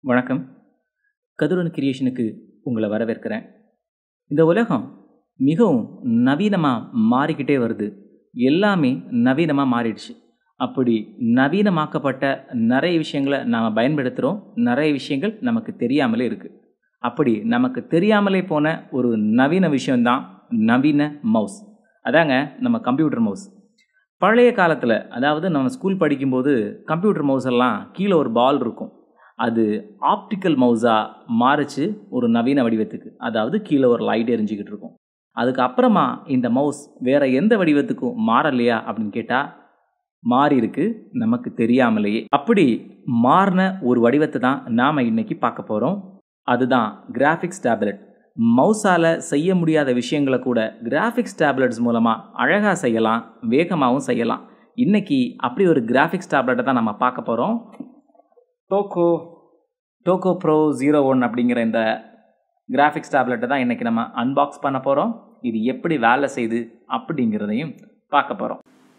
வணக்கம் கதிரவன் கிரியேஷனுக்கு உங்களை வரவேற்கிறேன் இந்த உலகம் மிகவும் நவீனமாக மாறிக்கிட்டே வருது எல்லாமே நவீனமாக மாறிடுச்சு அப்படி நவீனமாக்கப்பட்ட நிறைய விஷயங்களை நாம் பயன்படுத்துகிறோம் நிறைய விஷயங்கள் நமக்கு தெரியாமலே இருக்குது அப்படி நமக்கு தெரியாமலே போன ஒரு நவீன விஷயம்தான் நவீன மவுஸ் அதாங்க நம்ம கம்ப்யூட்டர் மவுஸ் பழைய காலத்தில் அதாவது நம்ம ஸ்கூல் படிக்கும்போது கம்ப்யூட்டர் மவுஸ் எல்லாம் கீழே ஒரு பால் இருக்கும் அது ஆப்டிக்கல் மவுஸாக மாறிச்சு ஒரு நவீன வடிவத்துக்கு அதாவது கீழே ஒரு லைட் எரிஞ்சிக்கிட்டு இருக்கும் அதுக்கப்புறமா இந்த மவுஸ் வேறு எந்த வடிவத்துக்கும் மாறலையா அப்படின்னு கேட்டால் மாறி இருக்கு நமக்கு தெரியாமலேயே அப்படி மாறின ஒரு வடிவத்தை தான் நாம் இன்னைக்கு பார்க்க போகிறோம் அதுதான் கிராஃபிக்ஸ் டேப்லெட் மவுஸால் செய்ய முடியாத விஷயங்களை கூட கிராஃபிக்ஸ் டேப்லெட்ஸ் மூலமாக அழகாக செய்யலாம் வேகமாகவும் செய்யலாம் இன்றைக்கி அப்படி ஒரு கிராஃபிக்ஸ் டேப்லெட்டை தான் நம்ம பார்க்க போகிறோம் Toco Toco pro zero one அப்படிங்கிற இந்த கிராஃபிக்ஸ் டேப்லெட்டை தான் இன்றைக்கி நம்ம அன்பாக்ஸ் பண்ண போகிறோம் இது எப்படி வேலை செய்யுது அப்படிங்கிறதையும் பார்க்க போகிறோம்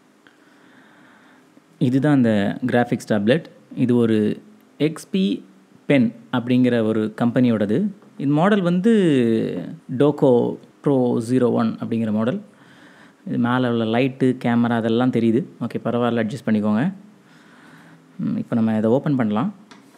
இதுதான் இந்த கிராஃபிக்ஸ் டேப்லெட் இது ஒரு எக்ஸ்பி பென் அப்படிங்கிற ஒரு கம்பெனியோடது இந்த மாடல் வந்து டோக்கோ ப்ரோ ஜீரோ ஒன் அப்படிங்கிற மாடல் இது மேலே உள்ள லைட்டு கேமரா அதெல்லாம் தெரியுது ஓகே பரவாயில்ல அட்ஜஸ்ட் பண்ணிக்கோங்க இப்போ நம்ம இதை ஓப்பன் பண்ணலாம்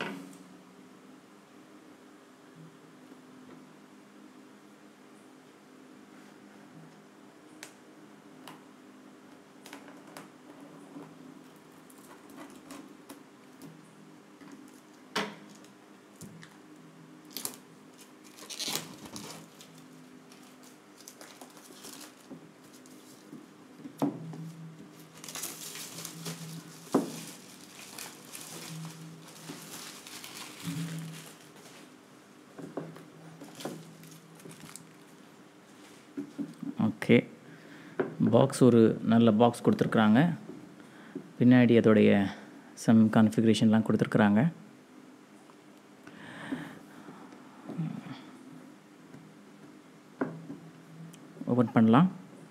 ஓகே பாக்ஸ் ஒரு நல்ல பாக்ஸ் கொடுத்துருக்குறாங்க பின்னாடி அதோடைய சம் கான்ஃபிகரேஷன்லாம் கொடுத்துருக்குறாங்க ஓப்பன் பண்ணலாம்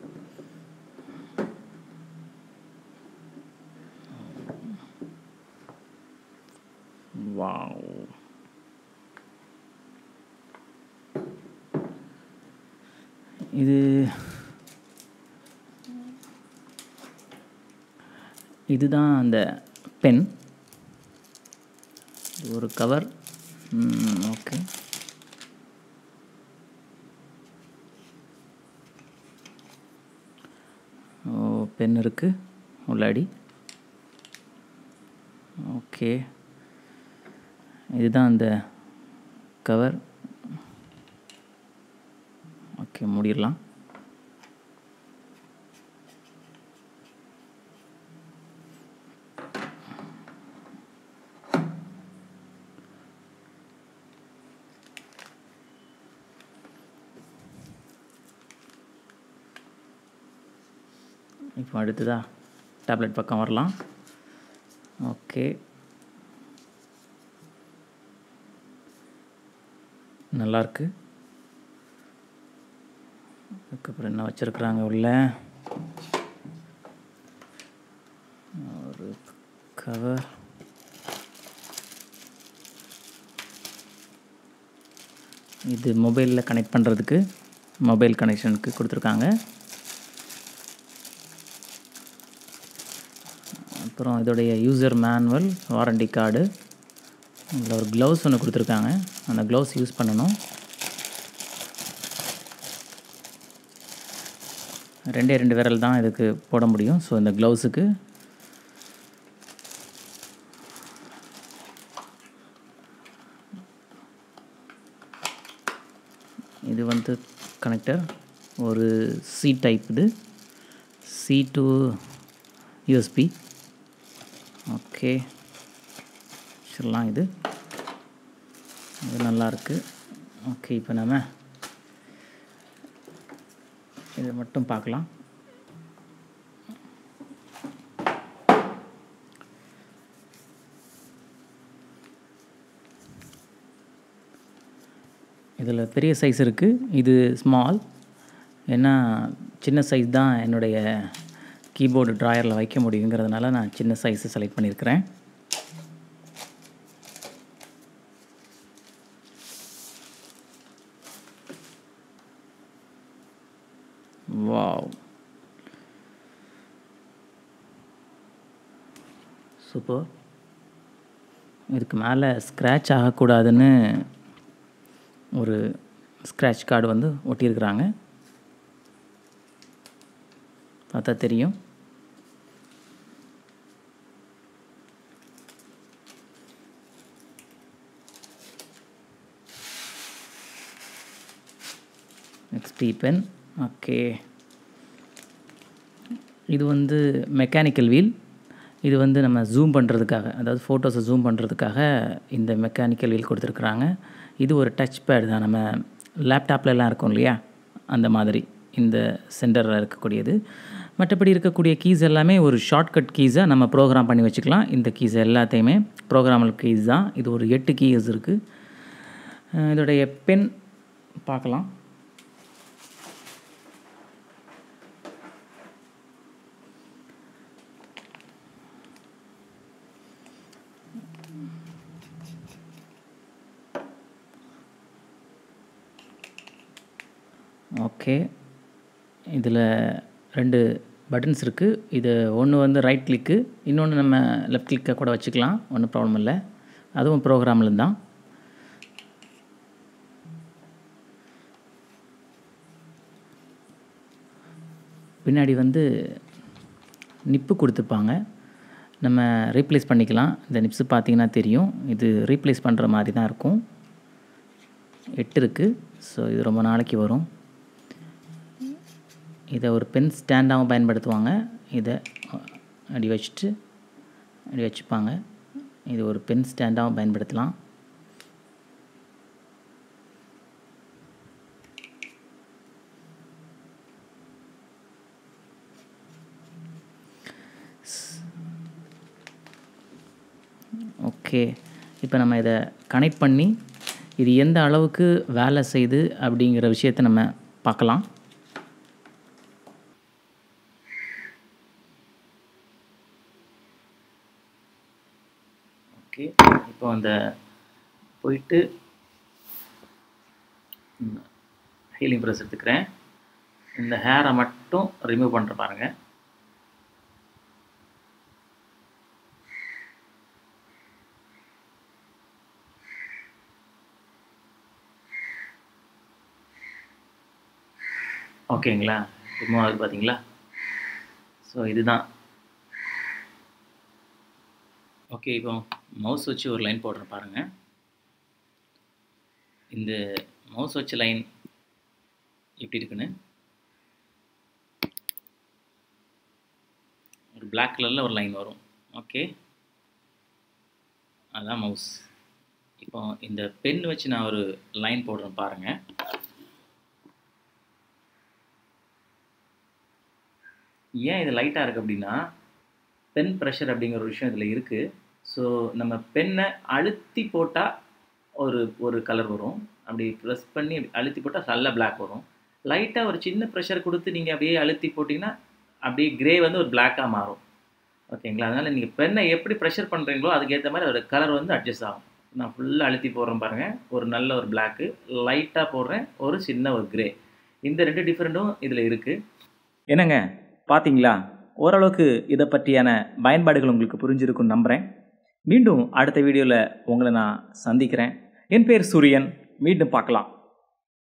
வாவ் இது இதுதான் அந்த பென் இது ஒரு கவர் ஓகே ஓ பென் இருக்குது உள்ளாடி ஓகே இதுதான் அந்த கவர் ஓகே மூடிடலாம் இப்போ அடுத்ததா டேப்லெட் பக்கம் வரலாம் ஓகே நல்லாயிருக்கு அதுக்கப்புறம் என்ன வச்சுருக்குறாங்க உள்ள ஒரு கவர் இது மொபைலில் கனெக்ட் பண்ணுறதுக்கு மொபைல் கனெக்ஷனுக்கு கொடுத்துருக்காங்க அப்புறம் இதோடைய யூசர் மேனுவல் வாரண்டி கார்டு இதில் ஒரு க்ளவுஸ் ஒன்று கொடுத்துருக்காங்க அந்த க்ளவுஸ் யூஸ் பண்ணணும் ரெண்டே ரெண்டு விரல் தான் இதுக்கு போட முடியும் ஸோ இந்த க்ளவுஸுக்கு இது வந்து கனெக்டர் ஒரு சி டைப் இது சி டு யூஎஸ்பி ஓகே சொல்லலாம் இது இது நல்லாயிருக்கு ஓகே இப்போ நம்ம இதை மட்டும் பார்க்கலாம் இதில் பெரிய சைஸ் இருக்குது இது ஸ்மால் ஏன்னா சின்ன சைஸ் தான் என்னுடைய கீபோர்டு ட்ராயரில் வைக்க முடியுங்கிறதுனால நான் சின்ன சைஸை செலக்ட் பண்ணியிருக்கிறேன் வாவ் சூப்பர் இதுக்கு மேலே ஸ்க்ராட்ச் ஆகக்கூடாதுன்னு ஒரு ஸ்க்ராட்ச் கார்டு வந்து ஒட்டியிருக்கிறாங்க பார்த்தா தெரியும் எக்ஸ்பி பென் ஓகே இது வந்து மெக்கானிக்கல் வீல் இது வந்து நம்ம ஜூம் பண்ணுறதுக்காக அதாவது ஃபோட்டோஸை ஜூம் பண்ணுறதுக்காக இந்த மெக்கானிக்கல் வீல் கொடுத்துருக்குறாங்க இது ஒரு டச் பேட் தான் நம்ம லேப்டாப்லலாம் இருக்கும் இல்லையா அந்த மாதிரி இந்த சென்டரில் இருக்கக்கூடியது மற்றபடி இருக்கக்கூடிய கீஸ் எல்லாமே ஒரு ஷார்ட்கட் கீஸை நம்ம ப்ரோக்ராம் பண்ணி வச்சுக்கலாம் இந்த கீஸ் எல்லாத்தையுமே ப்ரோக்ராமல் கீஸ் தான் இது ஒரு எட்டு கீஸ் இருக்குது இதோடைய பென் பார்க்கலாம் ஓகே இதில் ரெண்டு பட்டன்ஸ் இருக்குது இது ஒன்று வந்து ரைட் கிளிக்கு இன்னொன்று நம்ம லெஃப்ட் கிளிக்கை கூட வச்சுக்கலாம் ஒன்றும் ப்ராப்ளம் இல்லை அதுவும் ப்ரோக்ராமில் தான் பின்னாடி வந்து நிப்பு கொடுத்துருப்பாங்க நம்ம ரீப்ளேஸ் பண்ணிக்கலாம் இந்த நிப்ஸு பார்த்திங்கன்னா தெரியும் இது ரீப்ளேஸ் பண்ணுற மாதிரி தான் இருக்கும் எட்டு இருக்குது ஸோ இது ரொம்ப நாளைக்கு வரும் இதை ஒரு பென் ஸ்டாண்டாகவும் பயன்படுத்துவாங்க இதை அடி வச்சுட்டு அடி வச்சுப்பாங்க இது ஒரு பென் ஸ்டாண்டாகவும் பயன்படுத்தலாம் ஓகே இப்போ நம்ம இதை கனெக்ட் பண்ணி இது எந்த அளவுக்கு வேலை செய்யுது அப்படிங்கிற விஷயத்தை நம்ம பார்க்கலாம் ஓகே இப்போ அந்த போயிட்டு ஹீலிங் ப்ரெஸ் எடுத்துக்கிறேன் இந்த ஹேரை மட்டும் ரிமூவ் பண்ணுற பாருங்கள் ஓகேங்களா ரிமூவ் ஆகுது பார்த்தீங்களா ஸோ இதுதான் ஓகே இப்போ மவுஸ் வச்சு ஒரு லைன் போடுறேன் பாருங்கள் இந்த மவுஸ் வச்ச லைன் எப்படி இருக்குன்னு ஒரு பிளாக் கலரில் ஒரு லைன் வரும் ஓகே அதான் மவுஸ் இப்போ இந்த பென் வச்சு நான் ஒரு லைன் போடுறேன் பாருங்கள் ஏன் இது லைட்டாக இருக்குது அப்படின்னா பென் ப்ரெஷர் அப்படிங்கிற ஒரு விஷயம் இதில் இருக்குது ஸோ நம்ம பென்னை அழுத்தி போட்டால் ஒரு ஒரு கலர் வரும் அப்படி ப்ரெஸ் பண்ணி அழுத்தி போட்டால் நல்ல பிளாக் வரும் லைட்டாக ஒரு சின்ன ப்ரெஷர் கொடுத்து நீங்கள் அப்படியே அழுத்தி போட்டிங்கன்னா அப்படியே கிரே வந்து ஒரு பிளாக்காக மாறும் ஓகேங்களா அதனால் நீங்கள் பெண்ணை எப்படி ப்ரெஷர் பண்ணுறீங்களோ அதுக்கேற்ற மாதிரி அதோட கலர் வந்து அட்ஜஸ்ட் ஆகும் நான் ஃபுல்லாக அழுத்தி போடுறேன் பாருங்கள் ஒரு நல்ல ஒரு பிளாக்கு லைட்டாக போடுறேன் ஒரு சின்ன ஒரு கிரே இந்த ரெண்டு டிஃப்ரெண்ட்டும் இதில் இருக்குது என்னங்க பார்த்தீங்களா ஓரளவுக்கு இதை பற்றியான பயன்பாடுகள் உங்களுக்கு புரிஞ்சிருக்குன்னு நம்புகிறேன் மீண்டும் அடுத்த வீடியோவில் உங்களை நான் சந்திக்கிறேன் என் பேர் சூரியன் மீண்டும் பார்க்கலாம்